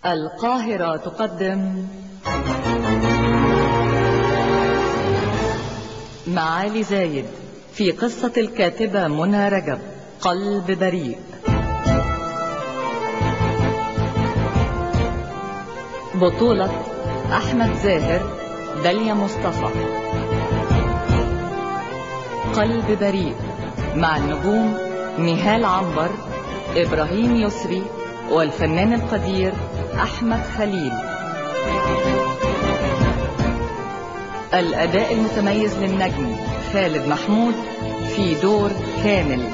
القاهرة تقدم معالي زايد في قصة الكاتبة منى رجب قلب بريء بطولة أحمد زاهر داليا مصطفى قلب بريء مع النجوم نهال عنبر إبراهيم يسري والفنان القدير أحمد خليل الأداء المتميز للنجم خالد محمود في دور كامل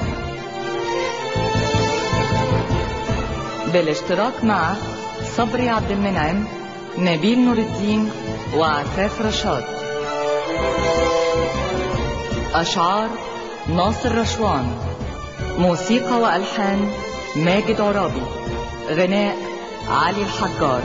بالاشتراك مع صبري عبد المنعم نبيل نور الدين وعفاف رشاد أشعار ناصر رشوان موسيقى وألحان ماجد عرابي غناء علي الحجار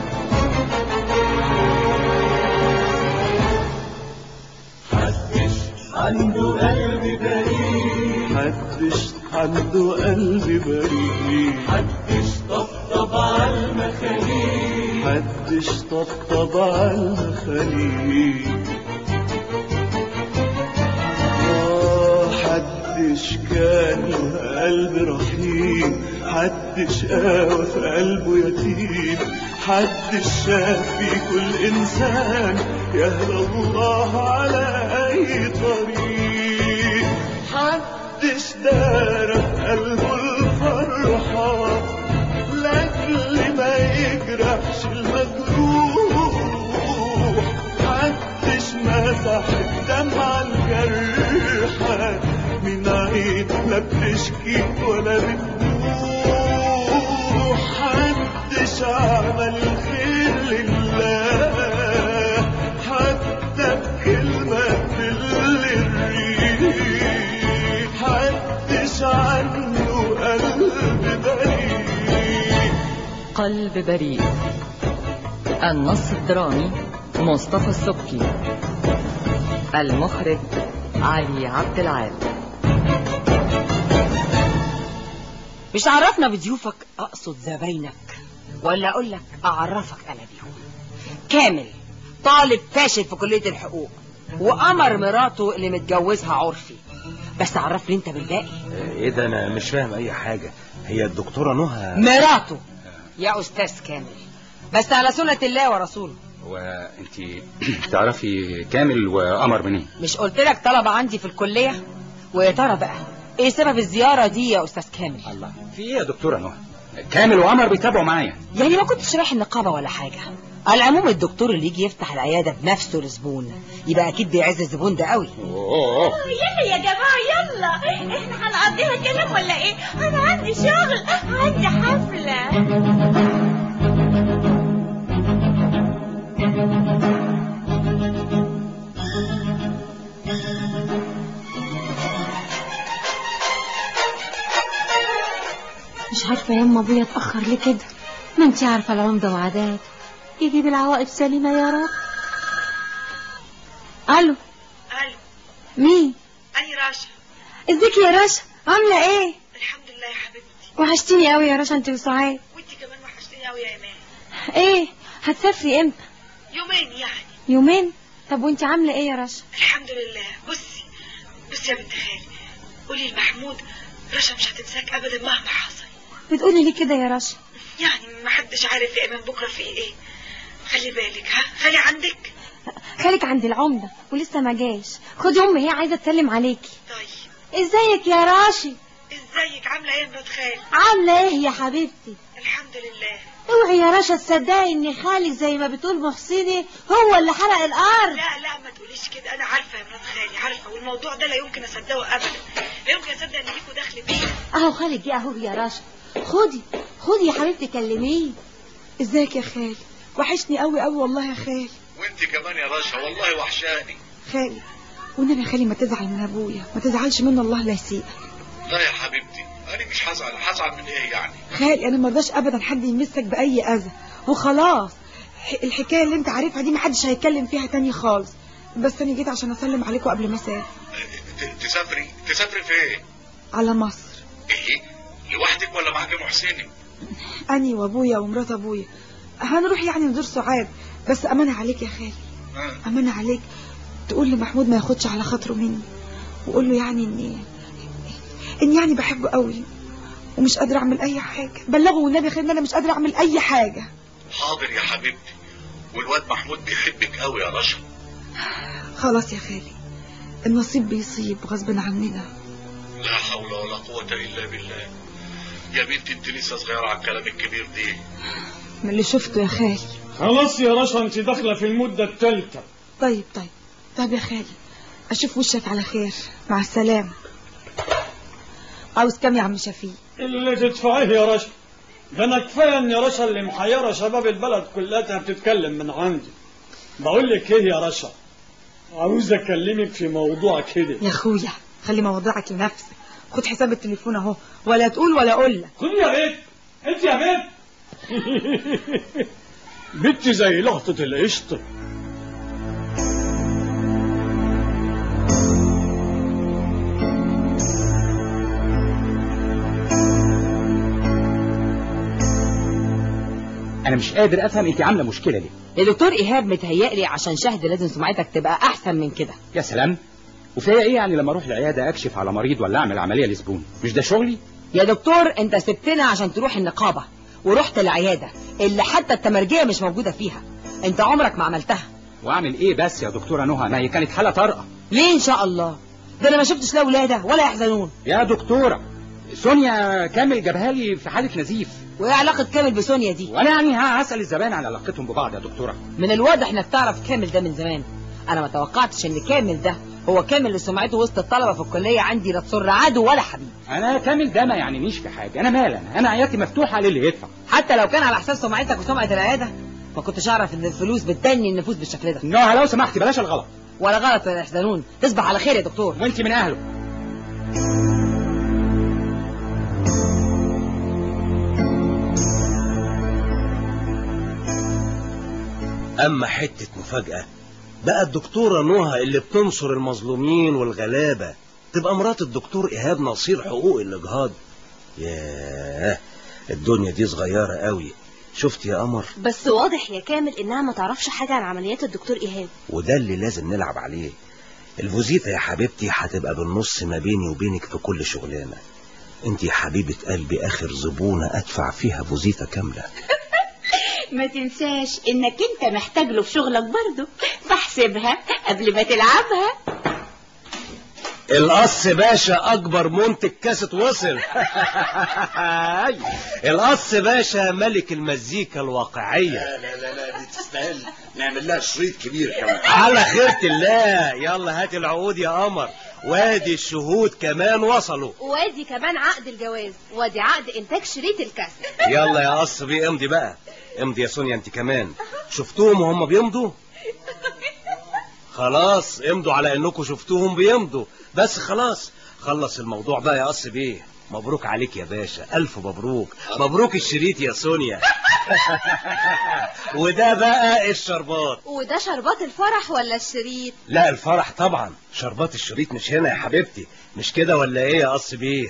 محدش عنده قلب بريء محدش عنده قلب بريء محدش طبطب على المخاليق محدش طبطب على المخاليق آه، حدش كان له قلب رحيم حدش قاوى في قلبه يتيم حدش شاف في كل انسان يهدى الله على اي طريق حدش دار في قلبه الفرحة لاجل ما يجرحش المجروح محدش مسح الدمعة الجرحة من عين لا بتشكي ولا بتبوح محدش عمل خير لله حتى بكلمة تل الريح محدش عنه قلب بريء قلب بريء النص الدرامي مصطفى السبكي المخرج علي عبد العال مش عرفنا بضيوفك اقصد زباينك ولا اقول لك اعرفك انا بيهم كامل طالب فاشل في كلية الحقوق وقمر مراته اللي متجوزها عرفي بس عرفني انت بالباقي ايه ده انا مش فاهم اي حاجة هي الدكتورة نهى مراته يا استاذ كامل بس على سنة الله ورسوله وانت تعرفي كامل وقمر منين مش قلت لك طلبة عندي في الكلية ويا ترى بقى ايه سبب الزيارة دي يا استاذ كامل الله في ايه يا دكتورة نهى كامل وقمر بيتابعوا معايا يعني ما كنتش رايح النقابة ولا حاجة على العموم الدكتور اللي يجي يفتح العيادة بنفسه لزبون يبقى اكيد بيعز الزبون ده قوي اوه أوه. يلا يا جماعة يلا احنا هنقضيها كلام ولا ايه انا عندي شغل عندي حفلة مش عارفة يا اما ابويا اتأخر ليه كده ما انتي عارفة العمدة وعادات يجيب العواقب سليمة يا رب الو الو مين اني راشا ازيك يا رشا عاملة ايه الحمد لله يا حبيبتي وحشتيني قوي يا رشا انت وسعاد وانت كمان وحشتني قوي يا ايمان ايه هتسافري امتى يومين يعني يومين طب وانت عاملة ايه يا رشا الحمد لله بصي بصي يا بنت خالي قولي لمحمود رشا مش هتنساك ابدا مهما حصل بتقولي ليه كده يا رشا يعني ما حدش عارف يا ايمان بكره في ايه خلي بالك ها خلي عندك خالك عند العمدة ولسه ما جاش خدي امي هي عايزة تسلم عليكي طيب ازيك يا راشي ازيك عامله ايه يا بنت خالي عاملة ايه يا حبيبتي الحمد لله اوعي يا رشا تصدقي ان خالك زي ما بتقول محسني هو اللي حرق الارض لا لا ما تقوليش كده انا عارفه يا بنت خالي عارفه والموضوع ده لا يمكن اصدقه ابدا لا يمكن اصدق ان ليكوا دخل بيه اهو خالك جه اهو يا رشا خدي خدي يا حبيبتي كلميه ازيك يا خالي وحشني قوي قوي والله يا خالي وانت كمان يا رشا والله وحشاني خالي والنبي يا خالي ما تزعل من ابويا ما تزعلش منه الله لا يسيئك لا يا حبيبتي انا مش هزعل هزعل من ايه يعني خالي انا ما رضاش ابدا حد يمسك باي اذى وخلاص ح- الحكايه اللي انت عارفها دي ما حدش هيتكلم فيها تاني خالص بس انا جيت عشان اسلم عليكم قبل ما اسافر ت- تسافري تسافري فين على مصر ايه لوحدك ولا معاك محسني اني وابويا ومرات ابويا هنروح يعني نزور سعاد بس امانه عليك يا خالي امانه عليك تقول لمحمود ما ياخدش على خاطره مني وقول له يعني اني اني يعني بحبه قوي ومش قادره اعمل اي حاجه بلغه والنبي يا خالي ان انا مش قادره اعمل اي حاجه حاضر يا حبيبتي والواد محمود بيحبك قوي يا رشا خلاص يا خالي النصيب بيصيب غصب عننا لا حول ولا قوة إلا بالله يا بنتي انت لسه صغيرة على الكلام الكبير دي من اللي شفته يا خالي خلاص يا رشا انت داخله في المده الثالثه طيب طيب طيب يا خالي اشوف وشك على خير مع السلامه عاوز كام يا عم شفيق اللي تدفعيه يا رشا ده انا كفايه ان يا رشا اللي محيره شباب البلد كلها بتتكلم من عندي بقول لك ايه يا رشا عاوز اكلمك في موضوع كده يا اخويا خلي موضوعك لنفسك خد حساب التليفون اهو ولا تقول ولا اقول لك خد يا بيت انت يا بيت بنتي زي لقطة القشطة انا مش قادر افهم انت عامله مشكله ليه يا دكتور ايهاب متهيألي عشان شهد لازم سمعتك تبقى احسن من كده يا سلام وفيها ايه يعني لما اروح العياده اكشف على مريض ولا اعمل عمليه لزبون مش ده شغلي يا دكتور انت سبتنا عشان تروح النقابه ورحت العياده اللي حتى التمرجيه مش موجوده فيها انت عمرك ما عملتها واعمل ايه بس يا دكتوره نهى ما هي كانت حاله طارئه ليه ان شاء الله ده انا ما شفتش لا ولاده ولا يحزنون يا دكتوره سونيا كامل جابها لي في حاله نزيف وايه علاقه كامل بسونيا دي وانا يعني ها هسال الزبائن على علاقتهم ببعض يا دكتوره من الواضح انك تعرف كامل ده من زمان انا ما توقعتش ان كامل ده هو كامل اللي سمعته وسط الطلبه في الكليه عندي لا تسر عدو ولا حبيب انا كامل ده ما يعنينيش في حاجه انا مال انا انا عيادتي مفتوحه للي يدفع حتى لو كان على حساب سمعتك وسمعه العياده ما كنتش اعرف ان الفلوس بتدني النفوس بالشكل ده نهى لو سمحتي بلاش الغلط ولا غلط ولا يحزنون تصبح على خير يا دكتور وانت من اهله أما حتة مفاجأة بقى الدكتورة نهى اللي بتنصر المظلومين والغلابة تبقى مرات الدكتور إيهاب نصير حقوق الإجهاض ياه الدنيا دي صغيرة قوي شفت يا قمر بس واضح يا كامل انها ما تعرفش حاجة عن عمليات الدكتور ايهاب وده اللي لازم نلعب عليه الفوزيتا يا حبيبتي هتبقى بالنص ما بيني وبينك في كل شغلانة انت يا حبيبة قلبي آخر زبونة أدفع فيها فوزيتا كاملة ما تنساش انك انت محتاج له في شغلك برضه فاحسبها قبل ما تلعبها القص باشا اكبر منتج كاسة وصل القص باشا ملك المزيكا الواقعية لا لا لا لا دي تستاهل نعمل لها شريط كبير كمان على خيرة الله يلا هات العقود يا قمر وادي الشهود كمان وصلوا وادي كمان عقد الجواز وادي عقد انتاج شريط الكاسة يلا يا قص بيه امضي بقى امضي يا سونيا انت كمان شفتوهم وهم بيمضوا خلاص امضوا على انكم شفتوهم بيمضوا بس خلاص خلص الموضوع بقى يا قص بيه مبروك عليك يا باشا الف مبروك مبروك الشريط يا سونيا وده بقى الشربات وده شربات الفرح ولا الشريط لا الفرح طبعا شربات الشريط مش هنا يا حبيبتي مش كده ولا ايه يا قص بيه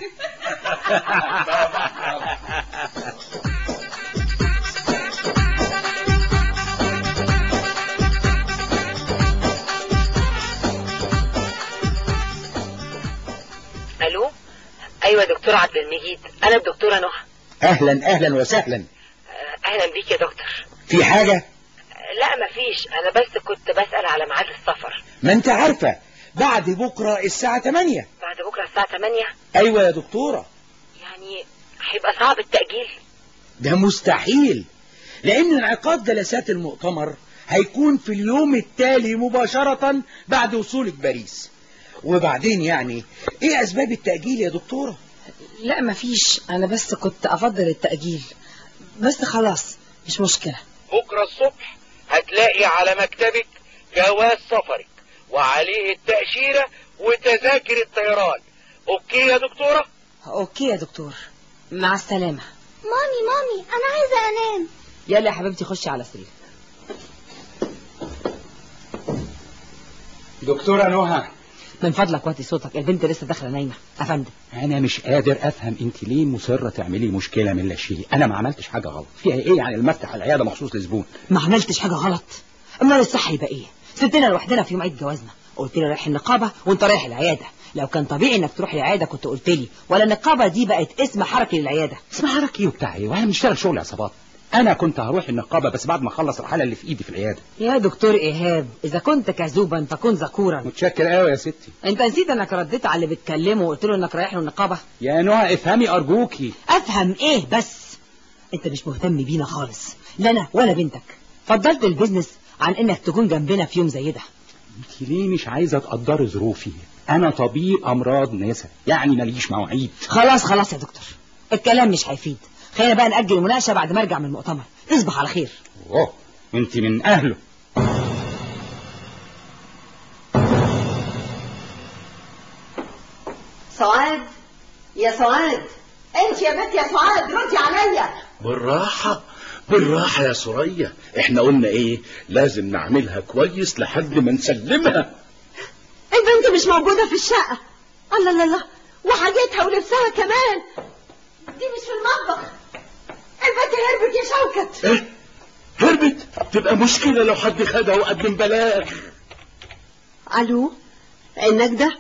الو ايوه دكتور عبد المجيد انا الدكتوره نهى اهلا اهلا وسهلا اهلا بيك يا دكتور في حاجة لا مفيش انا بس كنت بسال على ميعاد السفر ما انت عارفة بعد بكرة الساعة 8 بعد بكره الساعه 8 ايوه يا دكتورة يعني هيبقى صعب التاجيل ده مستحيل لان انعقاد جلسات المؤتمر هيكون في اليوم التالي مباشرة بعد وصولك باريس وبعدين يعني ايه اسباب التأجيل يا دكتورة لا مفيش انا بس كنت افضل التاجيل بس خلاص مش مشكله بكرة الصبح هتلاقي على مكتبك جواز سفرك وعليه التأشيرة وتذاكر الطيران اوكي يا دكتورة اوكي يا دكتور مع السلامه مامي مامي انا عايزة انام يلا يا حبيبتي خشي على سرير دكتورة نهى من فضلك وطي صوتك البنت لسه داخله نايمه افندم انا مش قادر افهم انت ليه مصره تعملي مشكله من لا شيء انا ما عملتش حاجه غلط فيها ايه يعني لما افتح العياده مخصوص لزبون ما عملتش حاجه غلط امال الصح يبقى ايه سبتنا لوحدنا في يوم عيد جوازنا قلت لي رايح النقابه وانت رايح العياده لو كان طبيعي انك تروح العياده كنت قلت لي ولا النقابه دي بقت اسم حركي للعياده اسم حركي وبتاع ايه وانا بنشتغل شغل عصابات انا كنت هروح النقابه بس بعد ما اخلص الحاله اللي في ايدي في العياده يا دكتور ايهاب اذا كنت كذوبا فكن ذكورا متشكر قوي يا ستي انت نسيت انك رديت على اللي بتكلمه وقلت له انك رايح له النقابه يا نوع افهمي ارجوكي افهم ايه بس انت مش مهتم بينا خالص لا انا ولا بنتك فضلت البيزنس عن انك تكون جنبنا في يوم زي ده انت ليه مش عايزه تقدري ظروفي انا طبيب امراض نسا يعني ماليش مواعيد خلاص خلاص يا دكتور الكلام مش هيفيد خلينا بقى نأجل المناقشة بعد ما ارجع من المؤتمر تصبح على خير اوه انت من اهله سعاد يا سعاد انت يا بنت يا سعاد ردي عليا بالراحة بالراحة يا سوريا احنا قلنا ايه لازم نعملها كويس لحد ما نسلمها البنت مش موجودة في الشقة الله الله الله وحاجتها ولبسها كمان دي مش في المطبخ البنت هربت يا شوكت ايه هربت تبقى مشكلة لو حد خدها وقدم بلاغ الو النجدة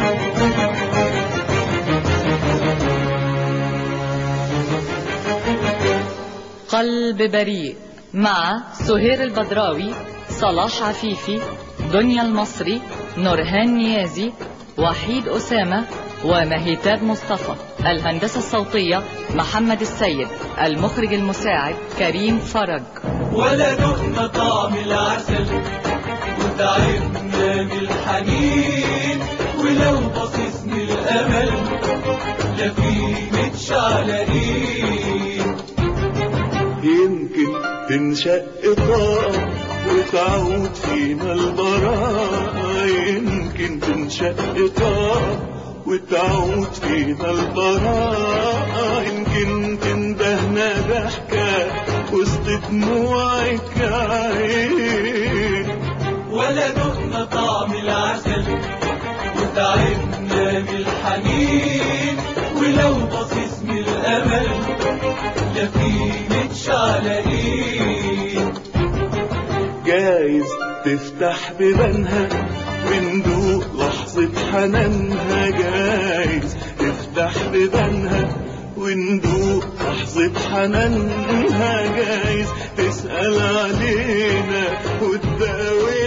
قلب بريء مع سهير البدراوي صلاح عفيفي دنيا المصري نورهان نيازي وحيد أسامة ومهيتاب مصطفى الهندسة الصوتية محمد السيد المخرج المساعد كريم فرج ولا دقنا طعم العسل وتعبنا من الحنين ولو بصيص من الأمل لا في متشعلقين يمكن تنشق طاقة وتعود فينا البراءة يمكن تنشق طاقة وتعود فينا البراءة يمكن تندهنا ضحكة وسط دموعك عين ولا دقنا طعم العسل وتعبنا من الحنين ولو بصيص من الأمل لا في متشعلقين جايز تفتح بيبانها وندوق لحظة حنانها جايز تفتح بيبانها وندوق لحظة حنانها جايز تسأل علينا وتداوي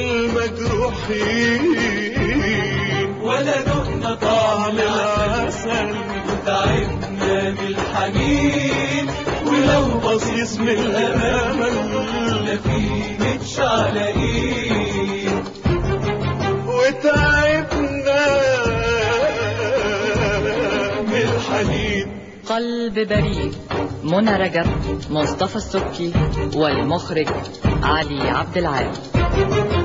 المجروحين ولا دقنا طعم العسل وتعبنا من الحنين ولو بصيص من الأمل لا في متشعلقين وتعبنا من الحنين قلب بريء منى رجب مصطفى السبكي والمخرج علي عبد العال